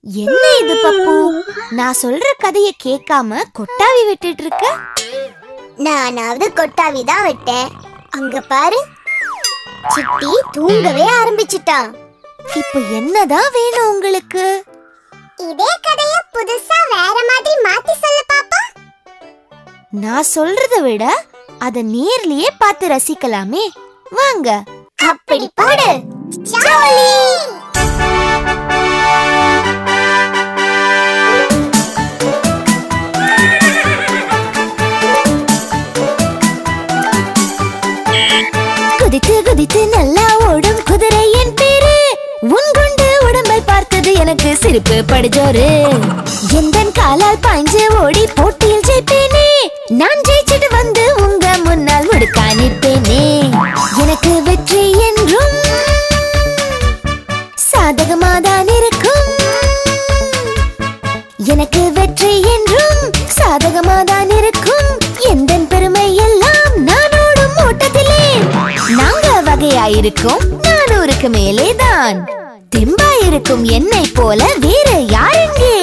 என்ன இது பப்பு நான் சொல்ற கதைய கேட்காம கொட்டாவி விட்டுட்டு இருக்க நானாவது கொட்டாவி தான் விட்டேன் அங்க பாரு சிட்டி தூங்கவே ஆரம்பிச்சிட்டான் இப்போ என்னதான் வேணும் உங்களுக்கு இதே கதைய புதுசா வேற மாதிரி மாத்தி சொல்லு பாப்பா நான் சொல்றத விட அத நேர்லயே பார்த்து ரசிக்கலாமே வாங்க அப்படி போடு ஜாலி குதித்து குதித்து நல்லா ஓடும் குதிரை என் பேரு உன் கொண்டு உடம்பை பார்த்தது எனக்கு சிரிப்பு படுஜோரு எந்தன் காலால் பாய்ஞ்சு ஓடி போட்டியில் ஜெயிப்பேனே நான் ஜெயிச்சிட்டு வந்து உங்க முன்னால் முடுக்கா நிற்பேனே எனக்கு வெற்றி என்றும் சாதகமாதான் இருக்கும் எனக்கு வெற்றி என்றும் சாதகமாதான் இருக்கும் எந்த பெருமை எல்லாம் நான் ஓடும் ஓட்டத்திலே நாங்க வகையாயிருக்கும் நானூறுக்கு மேலே தான் தெம்பாயிருக்கும் என்னை போல வேற யாருங்கே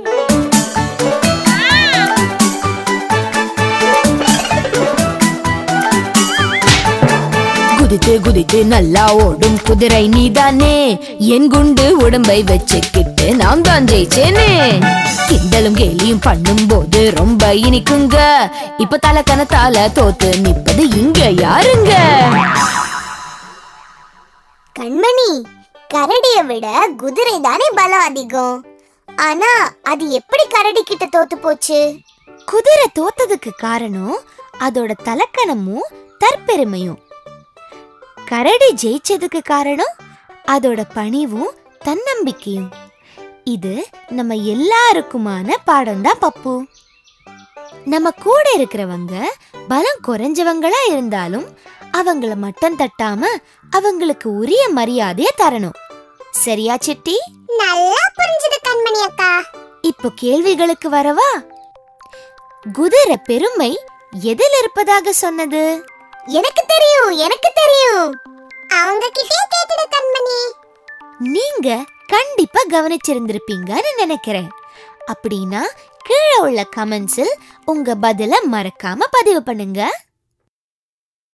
குதித்து குதித்து நல்லா ஓடும் குதிரை நீதானே என் குண்டு உடம்பை வச்சுக்கிட்டு நான் தான் ஜெயிச்சேனே கிண்டலும் கேலியும் பண்ணும் போது ரொம்ப இனிக்குங்க இப்ப தலை கணத்தால தோத்து நிப்பது இங்க யாருங்க கண்மணி கரடிய விட குதிரை தானே பலம் அதிகம் ஆனா அது எப்படி கரடி கிட்ட தோத்து போச்சு குதிரை தோத்ததுக்கு காரணம் அதோட தலக்கணமும் தற்பெருமையும் கரடி ஜெயிச்சதுக்கு காரணம் அதோட பணிவும் தன்னம்பிக்கையும் இது நம்ம எல்லாருக்குமான பாடம் தான் பப்பு நம்ம கூட இருக்கிறவங்க பலம் குறைஞ்சவங்களா இருந்தாலும் அவங்கள மட்டம் தட்டாம அவங்களுக்கு உரிய மரியாதைய தரணும் சரியா சிட்டி நல்லா புரிஞ்சுது கண்மணி அக்கா இப்போ கேள்விகளுக்கு வரவா குதிரை பெருமை எதில் இருப்பதாக சொன்னது எனக்கு தெரியும் எனக்கு தெரியும் அவங்க கிட்டே கேட்டுடு கண்மணி நீங்க கண்டிப்பா கவனிச்சிருந்திருப்பீங்கன்னு நினைக்கிறேன் அப்படின்னா கீழே உள்ள கமெண்ட்ஸில் உங்க பதில மறக்காம பதிவு பண்ணுங்க